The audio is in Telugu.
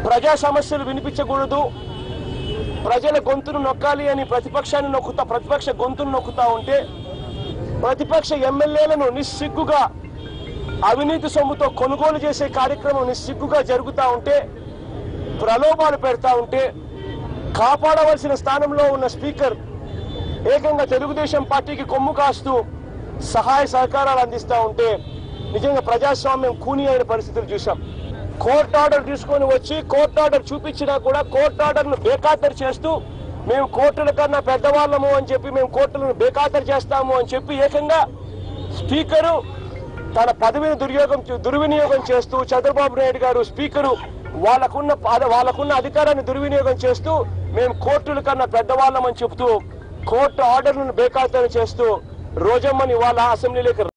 ప్రజా సమస్యలు వినిపించకూడదు ప్రజల గొంతును నొక్కాలి అని ప్రతిపక్షాన్ని నొక్కుతా ప్రతిపక్ష గొంతును నొక్కుతా ఉంటే ప్రతిపక్ష ఎమ్మెల్యేలను నిస్సిగ్గుగా అవినీతి సొమ్ముతో కొనుగోలు చేసే కార్యక్రమం నిస్సిగ్గుగా జరుగుతా ఉంటే ప్రలోభాలు పెడతా ఉంటే కాపాడవలసిన స్థానంలో ఉన్న స్పీకర్ ఏకంగా తెలుగుదేశం పార్టీకి కొమ్ము కాస్తూ సహాయ సహకారాలు అందిస్తా ఉంటే నిజంగా ప్రజాస్వామ్యం కూని అయిన పరిస్థితులు చూసాం కోర్టు ఆర్డర్ తీసుకొని వచ్చి కోర్టు ఆర్డర్ చూపించినా కూడా కోర్టు ఆర్డర్ను బేఖాతరు చేస్తూ మేము కోర్టుల కన్నా పెద్దవాళ్ళము అని చెప్పి మేము కోర్టులను బేఖాతరు చేస్తాము అని చెప్పి ఏకంగా స్పీకరు తన పదవిని దుర్యోగం దుర్వినియోగం చేస్తూ చంద్రబాబు నాయుడు గారు స్పీకరు వాళ్ళకున్న పద- వాళ్ళకున్న అధికారాన్ని దుర్వినియోగం చేస్తూ మేము కోర్టుల కన్నా పెద్దవాళ్ళమని చెబుతూ కోర్టు ఆర్డర్లను బేఖాతరు చేస్తూ రోజమ్మని వాళ్ళ అసెంబ్లీలోకి